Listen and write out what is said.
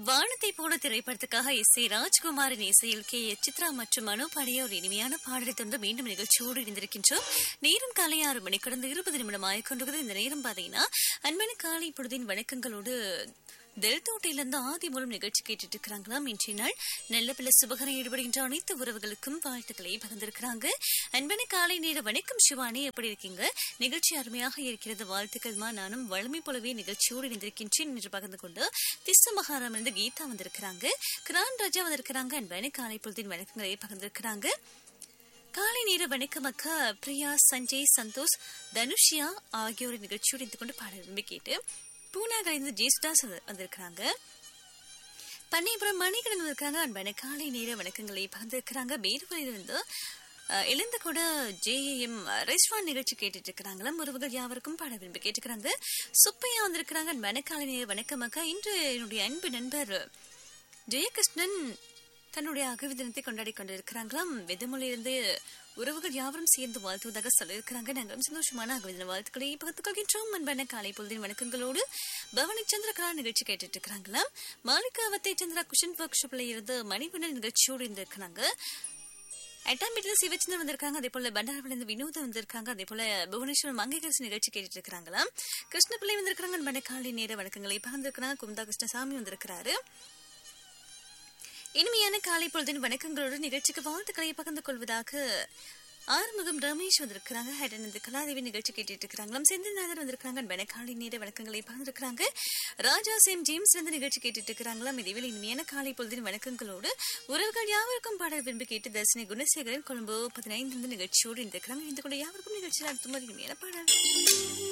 வானத்தை போல திரைப்படத்துக்காக எஸ் ஏ ராஜ்குமாரின் இசையில் கே எச் சித்ரா மற்றும் மனோ பாடிய ஒரு இனிமையான பாடலை தொடர்ந்து மீண்டும் நிகழ்ச்சியோடு இணைந்திருக்கின்றோம் நேரம் காலை ஆறு மணி கடந்து இருபது நிமிடம் ஆயிக்கொண்டிருக்கிறது இந்த நேரம் பாத்தீங்கன்னா அன்பான காலை பொழுதின் வணக்கங்களோடு தெல்தோட்டையிலிருந்து ஆதி மூலம் நிகழ்ச்சி கேட்டுட்டு இருக்கிறாங்களாம் இன்றைய நாள் நல்ல பிள்ளை சுபகரம் ஈடுபடுகின்ற அனைத்து உறவுகளுக்கும் வாழ்த்துக்களை பகிர்ந்திருக்கிறாங்க அன்பன காலை நேர வணக்கம் சிவானி எப்படி இருக்கீங்க நிகழ்ச்சி அருமையாக இருக்கிறது வாழ்த்துக்கள்மா நானும் வளமை போலவே நிகழ்ச்சியோடு இணைந்திருக்கின்றேன் என்று பகிர்ந்து கொண்டு திஸ்ஸ மகாராம் இருந்து கீதா வந்திருக்கிறாங்க கிரான் ராஜா வந்திருக்கிறாங்க அன்பன காலை பொழுதின் வணக்கங்களை பகிர்ந்திருக்கிறாங்க காலை நேர வணக்கம் அக்கா பிரியா சஞ்சய் சந்தோஷ் தனுஷியா ஆகியோர் நிகழ்ச்சியோடு இருந்து கொண்டு பாட விரும்பி கேட்டு பூனாகிலிருந்து ஜேசுதாஸ் வந்து- வந்திருக்கிறாங்க பண்ணைபுரம் மணிகடன் வந்திருக்காங்க அன்பான காலை நேர வணக்கங்களை பகிர்ந்திருக்கிறாங்க வேலுவலிலிருந்து அஹ், எழுந்த கூட ஜேஎம் ரெஸ்டாரண்ட் நிகழ்ச்சி கேட்டுட்டு இருக்கிறாங்களா உறவுகள் யாவருக்கும் பாட விரும்பி கேட்டுக்கிறாங்க சுப்பையா வந்திருக்கிறாங்க அன்பான காலை நேர வணக்கம் அக்கா இன்று என்னுடைய அன்பு நண்பர் ஜெயகிருஷ்ணன் தன்னுடைய அகவி தினத்தை கொண்டாடி கொண்டிருக்கிறாங்களாம் வெதமொழியிலிருந்து உறவுகள் யாவரும் சேர்ந்து வாழ்த்துவதாக சொல்லியிருக்கிறாங்க நாங்களும் சந்தோஷமான அகவி தின வாழ்த்துக்களை பகிர்ந்து கொள்கின்றோம் அன்பான காலை பொழுதின் வணக்கங்களோடு பவனி சந்திரகலா நிகழ்ச்சி கேட்டுட்டு இருக்கிறாங்களாம் மாலிகாவத்தை சந்திரா குஷன் ஒர்க் ஷாப்ல இருந்து மணிவண்ணன் நிகழ்ச்சியோடு இருந்திருக்கிறாங்க எட்டாம் வீட்டுல சிவச்சந்திரன் வந்திருக்காங்க அதே போல பண்டாரவில் இருந்து வினோதம் வந்திருக்காங்க அதே போல புவனேஸ்வர் மங்கைகரசு நிகழ்ச்சி கேட்டுட்டு இருக்காங்களாம் கிருஷ்ணபிள்ளை வந்திருக்கிறாங்க அன்பான காலை நேர வணக்கங்களை பகிர்ந்திருக்கிறாங்க குமுதா கிருஷ்ணசாமி வந்திருக்கிறாரு இனிமையான காலை பொழுதின் வணக்கங்களோடு நிகழ்ச்சிக்கு வாழ்த்துக்களை பகிர்ந்து கொள்வதாக ஆறுமுகம் ரமேஷ் வந்திருக்கிறாங்க ஹேடன் இந்த கலாதேவி நிகழ்ச்சி கேட்டுட்டு இருக்கிறாங்களாம் செந்தில்நாதர் வந்திருக்காங்க அன்பான காலை நேர வணக்கங்களை பகிர்ந்திருக்கிறாங்க ராஜா சேம் ஜேம்ஸ் வந்து நிகழ்ச்சி கேட்டுட்டு இருக்கிறாங்களாம் இதேவேளை இனிமையான காலை பொழுதின் வணக்கங்களோடு உறவுகள் யாவருக்கும் பாடல் விரும்பி கேட்டு தர்சினி குணசேகரன் கொழும்பு பதினைந்து நிகழ்ச்சியோடு இருந்திருக்கிறாங்க இந்த கூட யாவருக்கும் நிகழ்ச்சியில் அடுத்த மாதிரி இனிமையான பாடல்